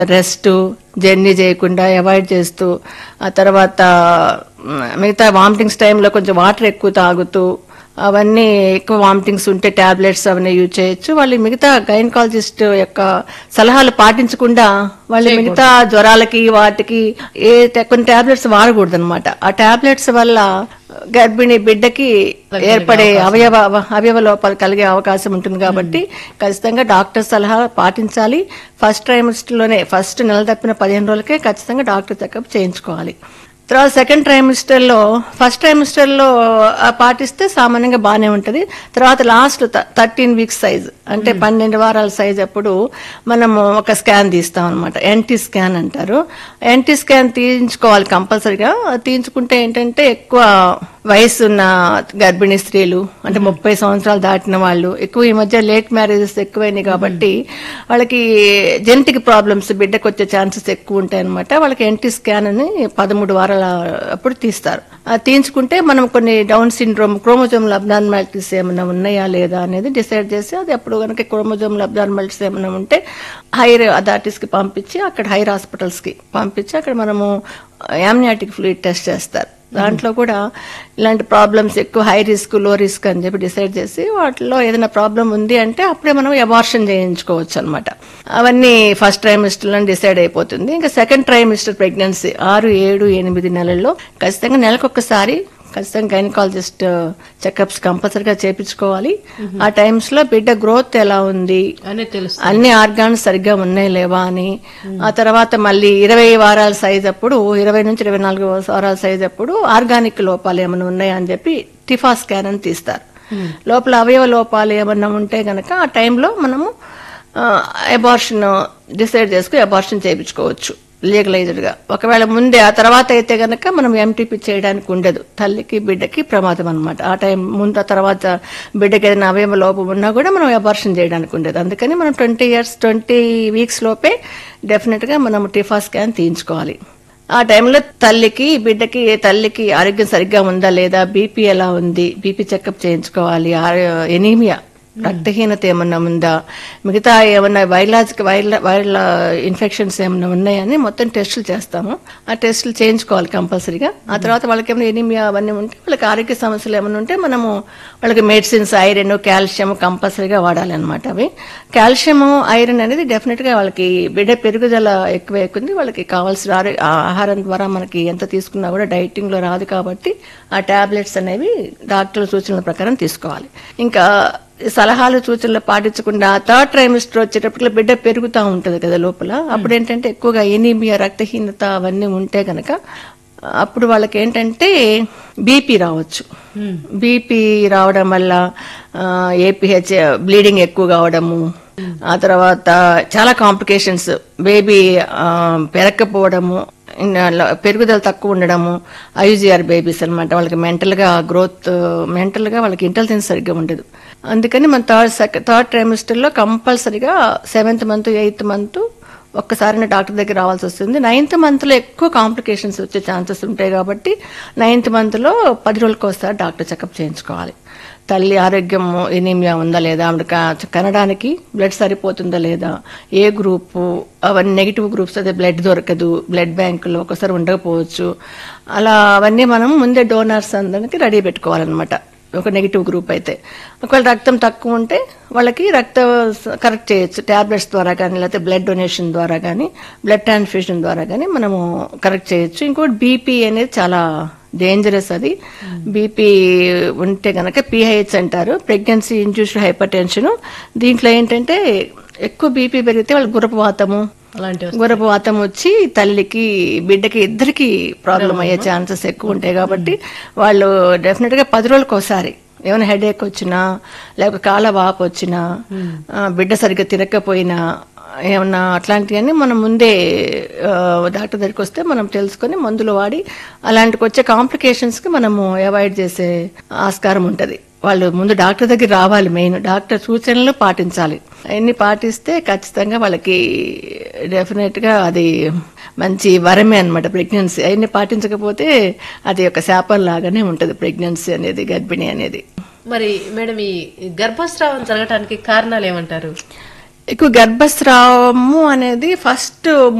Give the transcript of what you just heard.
rest journey చేయకుండా avoid చేస్తూ ఆ తర్వాత మ్, మిగతా వామిటింగ్స్ టైంలో కొంచెం వాటర్ ఎక్కువ తాగుతూ అవన్నీ ఎక్కువ వామిటింగ్స్ ఉంటే టాబ్లెట్స్ అవన్నీ యూజ్ చేయొచ్చు వాళ్ళు మిగతా గైనకాలజిస్ట్ యొక్క సలహాలు పాటించకుండా వాళ్ళు మిగతా జ్వరాలకి వాటికి ఏ కొన్ని టాబ్లెట్స్ వాడకూడదు అనమాట ఆ టాబ్లెట్స్ వల్ల గర్భిణీ బిడ్డకి ఏర్పడే అవయవ అవయవ లోపాలు కలిగే అవకాశం ఉంటుంది కాబట్టి ఖచ్చితంగా డాక్టర్ సలహా పాటించాలి ఫస్ట్ ట్రైమిస్టర్ లోనే ఫస్ట్ నెల తప్పిన పదిహేను రోజులకే ఖచ్చితంగా డాక్టర్ చెకప్ చేయించుకోవాలి తర్వాత సెకండ్ ట్రైమిస్టర్ లో ఫస్ట్ ట్రైమిస్టర్ లో ఆ పాటిస్తే సామాన్యంగా బాగానే ఉంటది తర్వాత లాస్ట్ థర్టీన్ వీక్స్ సైజ్ అంటే పన్నెండు వారాల సైజ్ అప్పుడు మనము ఒక స్కాన్ తీస్తాం అనమాట ఎన్టీ స్కాన్ అంటారు ఎన్టీ స్కాన్ తీయించుకోవాలి కంపల్సరిగా తీయించుకుంటే ఏంటంటే ఎక్కువ వయసు ఉన్న గర్భిణీ స్త్రీలు అంటే ముప్పై సంవత్సరాలు దాటిన వాళ్ళు ఎక్కువ ఈ మధ్య లేట్ మ్యారేజెస్ ఎక్కువైనాయి కాబట్టి వాళ్ళకి జెనెటిక్ ప్రాబ్లమ్స్ బిడ్డకు వచ్చే ఛాన్సెస్ ఎక్కువ ఉంటాయి అనమాట వాళ్ళకి ఎన్టీ స్కాన్ అని పదమూడు వారాల అప్పుడు తీస్తారు ఆ తీయించుకుంటే మనం కొన్ని డౌన్ సిండ్రోమ్ క్రోమోజోమ్ అబ్నార్మాలిటీస్ ఏమైనా ఉన్నాయా లేదా అనేది డిసైడ్ చేసి అది అప్పుడు కనుక క్రోమోజోమ్ అబ్నార్మాలిటీస్ ఏమైనా ఉంటే హైర్ అథారిటీస్ కి పంపించి అక్కడ హైర్ హాస్పిటల్స్ కి పంపించి అక్కడ మనము యామ్నియాటిక్ ఫ్లూయిడ్ టెస్ట్ చేస్తారు దాంట్లో కూడా ఇలాంటి ప్రాబ్లమ్స్ ఎక్కువ హై రిస్క్ లో రిస్క్ అని చెప్పి డిసైడ్ చేసి వాటిలో ఏదైనా ప్రాబ్లం ఉంది అంటే అప్పుడే మనం అబార్షన్ చేయించుకోవచ్చు అనమాట అవన్నీ ఫస్ట్ ట్రైమిస్టర్ లో డిసైడ్ అయిపోతుంది ఇంకా సెకండ్ ట్రైమిస్టర్ ప్రెగ్నెన్సీ ఆరు ఏడు ఎనిమిది నెలల్లో ఖచ్చితంగా నెలకొకసారి ఖచ్చితంగా గైనకాలజిస్ట్ చెకప్స్ కంపల్సరిగా చేపించుకోవాలి ఆ టైమ్స్ లో బిడ్డ గ్రోత్ ఎలా ఉంది అని తెలుసు అన్ని ఆర్గాన్స్ సరిగ్గా ఉన్నాయి లేవా అని ఆ తర్వాత మళ్ళీ ఇరవై వారాల సైజ్ అప్పుడు ఇరవై నుంచి ఇరవై నాలుగు వారాల సైజ్ అప్పుడు ఆర్గానిక్ లోపాలు ఏమైనా ఉన్నాయా అని చెప్పి టిఫా స్కాన్ అని తీస్తారు లోపల అవయవ లోపాలు ఏమన్నా ఉంటే గనక ఆ టైంలో మనము అబార్షన్ డిసైడ్ చేసుకుని అబార్షన్ చేయించుకోవచ్చు లీగలైజ్డ్ గా ఒకవేళ ముందే ఆ తర్వాత అయితే గనక మనం ఎంటీపీ చేయడానికి ఉండదు తల్లికి బిడ్డకి ప్రమాదం అనమాట ఆ టైం ముందు ఆ తర్వాత బిడ్డకి ఏదైనా అవయవ లోపం ఉన్నా కూడా మనం అబార్షన్ చేయడానికి ఉండదు అందుకని మనం ట్వంటీ ఇయర్స్ ట్వంటీ వీక్స్ లోపే డెఫినెట్ గా మనం టిఫా స్కాన్ తీయించుకోవాలి ఆ టైంలో తల్లికి బిడ్డకి తల్లికి ఆరోగ్యం సరిగ్గా ఉందా లేదా బీపీ ఎలా ఉంది బీపీ చెకప్ చేయించుకోవాలి ఎనీమియా రక్తహీనత ఏమన్నా ఉందా మిగతా ఏమన్నా వైరలాజిక్ వైరల్ వైరల్ ఇన్ఫెక్షన్స్ ఏమన్నా ఉన్నాయని మొత్తం టెస్టులు చేస్తాము ఆ టెస్టులు చేయించుకోవాలి కంపల్సరీగా ఆ తర్వాత వాళ్ళకి ఏమైనా ఎనీమియా అవన్నీ ఉంటే వాళ్ళకి ఆరోగ్య సమస్యలు ఏమైనా ఉంటే మనము వాళ్ళకి మెడిసిన్స్ ఐరన్ కాల్షియం కంపల్సరీగా వాడాలి అనమాట అవి కాల్షియం ఐరన్ అనేది డెఫినెట్ గా వాళ్ళకి బిడ్డ పెరుగుదల ఎక్కువ ఎక్కుంది వాళ్ళకి కావాల్సిన ఆరో- ఆ ఆహారం ద్వారా మనకి ఎంత తీసుకున్నా కూడా డైటింగ్ లో రాదు కాబట్టి ఆ టాబ్లెట్స్ అనేవి డాక్టర్ల సూచనల ప్రకారం తీసుకోవాలి ఇంకా సలహాలు సూచనలు పాటించకుండా థర్డ్ ట్రైమిస్టర్ వచ్చేటప్పటికి బిడ్డ పెరుగుతూ ఉంటది కదా లోపల అప్పుడు ఏంటంటే ఎక్కువగా ఎనీమియా రక్తహీనత అవన్నీ ఉంటే గనక అప్పుడు వాళ్ళకి ఏంటంటే బీపీ రావచ్చు బీపీ రావడం వల్ల ఏపీహెచ్ బ్లీడింగ్ ఎక్కువ కావడము ఆ తర్వాత చాలా కాంప్లికేషన్స్ బేబీ పెరగకపోవడము ఇన్న ల- పెరుగుదల తక్కువ ఉండడము ఐజీఆర్ బేబీస్ అన్నమాట వాళ్ళకి మెంటల్ గా గ్రోత్ మెంటల్ గా వాళ్ళకి ఇంటెలిజెన్స్ సరిగ్గా ఉండదు అందుకని మన థర్డ్ సెకండ్ థర్డ్ ట్రైమిస్టర్ లో కంపల్సరీగా సెవెంత్ మంత్ ఎయిత్ మంత్ ఒక్కసారి డాక్టర్ దగ్గర రావాల్సి వస్తుంది నైన్త్ మంత్ లో ఎక్కువ కాంప్లికేషన్స్ వచ్చే ఛాన్సెస్ ఉంటాయి కాబట్టి నైన్త్ మంత్ లో పది రోజులకు ఒకసారి డాక్టర్ చెకప్ చేయించుకోవాలి తల్లి ఆరోగ్యం ఎనీమియా ఉందా లేదా ఆవిడ క- కనడానికి బ్లడ్ సరిపోతుందా లేదా ఏ గ్రూపు అవన్నీ నెగిటివ్ గ్రూప్స్ అదే బ్లడ్ దొరకదు బ్లడ్ బ్యాంకులో ఒకసారి ఉండకపోవచ్చు అలా అవన్నీ మనం ముందే డోనర్స్ అందరికి రెడీ పెట్టుకోవాలన్నమాట ఒక నెగిటివ్ గ్రూప్ అయితే ఒకవేళ రక్తం తక్కువ ఉంటే వాళ్ళకి రక్తం కరెక్ట్ చేయొచ్చు టాబ్లెట్స్ ద్వారా కానీ లేకపోతే బ్లడ్ డొనేషన్ ద్వారా కానీ బ్లడ్ ట్రాన్స్ఫ్యూషన్ ద్వారా కానీ మనము కరెక్ట్ చేయొచ్చు ఇంకోటి బీపీ అనేది చాలా డేంజరస్ అది బీపీ ఉంటే గనక పిహెచ్ అంటారు ప్రెగ్నెన్సీ ఇండ్యూస్డ్ హైపర్ టెన్షన్ దీంట్లో ఏంటంటే ఎక్కువ బీపీ పెరిగితే వాళ్ళకి గురపవాతము అలాంటివి గురపవాతం వచ్చి తల్లికి బిడ్డకి ఇద్దరికి ప్రాబ్లం అయ్యే ఛాన్సెస్ ఎక్కువ ఉంటాయి కాబట్టి వాళ్ళు డెఫినెట్ గా పది రోజులకు ఒకసారి ఏమైనా హెడేక్ వచ్చినా లేకపోతే కాళ్ళ వాపు వచ్చినా ఆ, బిడ్డ సరిగ్గా తిరగకపోయినా ఏమన్నా అట్లాంటివన్నీ మనం ముందే ఆ, డాక్టర్ దగ్గరికి వస్తే మనం తెలుసుకొని మందులు వాడి అలాంటికి వచ్చే కాంప్లికేషన్స్ కి మనము అవాయిడ్ చేసే ఆస్కారం ఉంటది వాళ్ళు ముందు డాక్టర్ దగ్గర రావాలి మెయిన్ డాక్టర్ సూచనలు పాటించాలి అవన్నీ పాటిస్తే ఖచ్చితంగా వాళ్ళకి డెఫినెట్ గా అది మంచి వరమే అన్నమాట ప్రెగ్నెన్సీ అవన్నీ పాటించకపోతే అది ఒక శాపం లాగానే ఉంటది ప్రెగ్నెన్సీ అనేది గర్భిణి అనేది మరి మేడం ఈ గర్భస్రావం జరగటానికి కారణాలు ఏమంటారు ఎక్కువ గర్భస్రావము అనేది ఫస్ట్